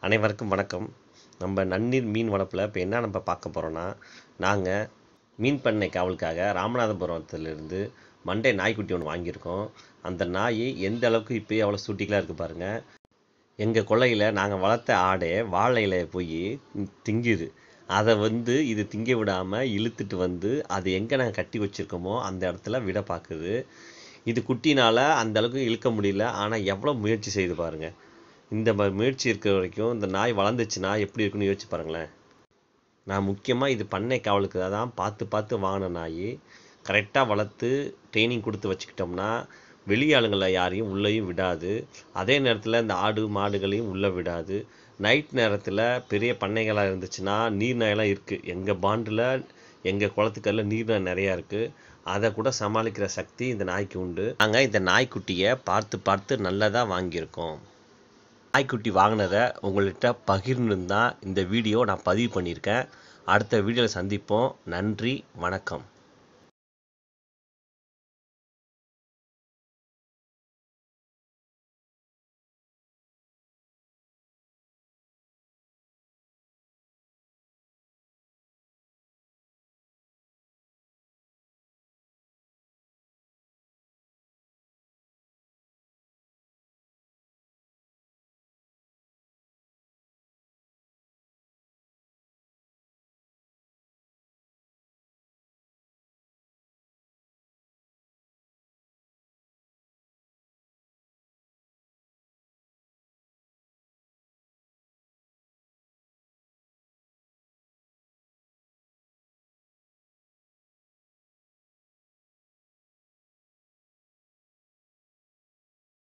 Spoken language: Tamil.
அனைவருக்கும் வணக்கம் நம்ம நன்னீர் மீன் வளர்ப்பில் இப்போ என்ன நம்ம பார்க்க போகிறோன்னா நாங்கள் மீன் பண்ணை காவலுக்காக ராமநாதபுரத்துலேருந்து மண்டே நாய்க்குட்டி ஒன்று வாங்கியிருக்கோம் அந்த நாய் எந்த அளவுக்கு இப்போயே அவ்வளோ சூட்டிக்கலாக இருக்குது பாருங்கள் எங்கள் கொல்லையில் நாங்கள் வளர்த்த ஆடை வாழை இலையை போய் திங்குது அதை வந்து இது திங்க விடாமல் இழுத்துட்டு வந்து அது எங்கே நாங்கள் கட்டி வச்சுருக்கோமோ அந்த இடத்துல விட பார்க்குது இது குட்டினால் அந்த அளவுக்கு இழுக்க முடியல ஆனால் எவ்வளோ முயற்சி செய்து பாருங்கள் இந்த ம- முயற்சி இருக்கிற வரைக்கும் இந்த நாய் வளர்ந்துச்சுன்னா எப்படி இருக்குன்னு யோசிச்சு பாருங்களேன் நான் முக்கியமாக இது பண்ணை காவலுக்கு தான் பார்த்து பார்த்து வாங்கின நாய் கரெக்டாக வளர்த்து ட்ரைனிங் கொடுத்து வச்சுக்கிட்டோம்னா வெளி ஆளுங்களை யாரையும் உள்ளேயும் விடாது அதே நேரத்தில் இந்த ஆடு மாடுகளையும் உள்ளே விடாது நைட் நேரத்தில் பெரிய பண்ணைகளாக இருந்துச்சுன்னா நீர்நாயெல்லாம் இருக்குது எங்கள் பாண்டில் எங்கள் குளத்துக்கல்ல நீர்நாய் நிறையா இருக்குது அதை கூட சமாளிக்கிற சக்தி இந்த நாய்க்கு உண்டு நாங்கள் இந்த நாய்க்குட்டியை பார்த்து பார்த்து நல்லதாக வாங்கியிருக்கோம் நாய்க்குட்டி வாங்கினதை உங்கள்கிட்ட பகிர்ந்து தான் இந்த வீடியோ நான் பதிவு பண்ணியிருக்கேன் அடுத்த வீடியோவில் சந்திப்போம் நன்றி வணக்கம்